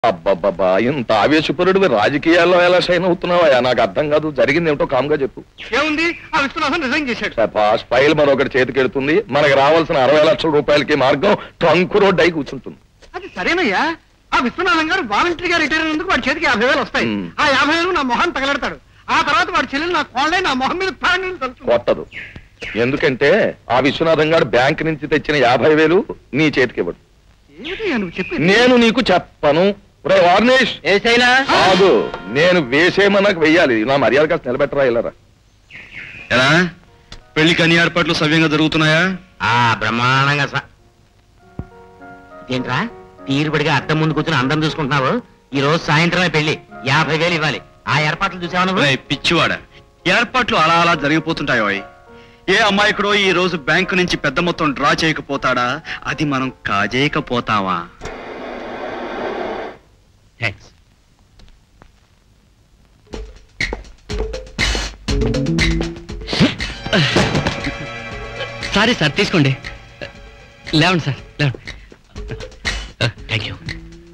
అబ్బబ్బబ్బా ఇంత ఆవేశపరుడు రాజకీయాల్లో ఎలా షైన్ అవుతున్నావా నాకు అర్థం కాదు జరిగింది ఏమిటో కామ్గా చెప్పు ఏముంది ఆ విశ్వనాథం రిజైన్ చేశాడు పాస్ ఫైల్ మరొకటి చేతికెడుతుంది మనకి రావాల్సిన అరవై లక్షల రూపాయలకి మార్గం ట్రంక్ రోడ్ అయి కూర్చుంటుంది అది సరేనయ్యా ఆ విశ్వనాథం గారు వాలంటరీగా రిటైర్ అయినందుకు వాడి చేతికి యాభై వేలు వస్తాయి మ్. ఆ యాభై వేలు నా మొహం తగలెడతాడు ఆ తర్వాత వాడి చెల్లెలు నా కోళ్ళే నా మొహం మీద ప్రాణం తలుచుకుంది కొట్టదు ఎందుకంటే ఆ విశ్వనాథం గారు బ్యాంక్ నుంచి తెచ్చిన యాభై వేలు నీ చేతికి ఇవ్వడు ఏమిటయ్యా నువ్వు చెప్పి నేను నీకు చెప్పను రే వార్నేష్ ఏసైనా కాదు నేను వేసేమన్నాకు వెయ్యాలి నా మర్యాద కాస్త నిలబెట్టరా ఇల్లరా ఎలా పెళ్లికి అన్ని ఏర్పాట్లు సవ్యంగా జరుగుతున్నాయా ఆ బ్రహ్మాండంగా స- ఏంట్రా తీరుబడిగా అద్దం ముందు కూర్చుని అందం చూసుకుంటున్నావు ఈ రోజు సాయంత్రమే పెళ్లి యాభై వేలు ఇవ్వాలి ఆ ఏర్పాట్లు చూసావు నువ్వు ఒరేయ్, పిచ్చివాడ ఏర్పాట్లు అలా అలా జరిగిపోతుంటాయో అయ్. ఏ అమ్మాయికుడో ఈ రోజు బ్యాంకు నుంచి పెద్ద మొత్తం డ్రా చేయకపోతాడా అది మనం కాజేయకపోతావా థ్యాంక్స్ సారీ సార్ తీసుకోండి లేవండి సార్ లేవండి థ్యాంక్ యూ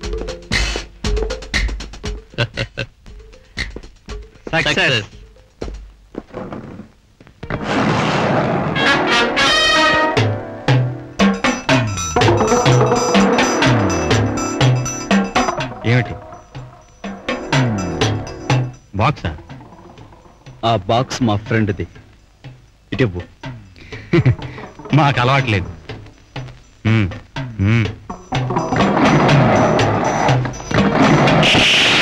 సక్సెస్ ఏమిటి బాక్సా ఆ బాక్స్ మా ఫ్రెండ్ది ఇటివ్వు మాకు అలవాట్లేదు మ్మ్, మ్మ్.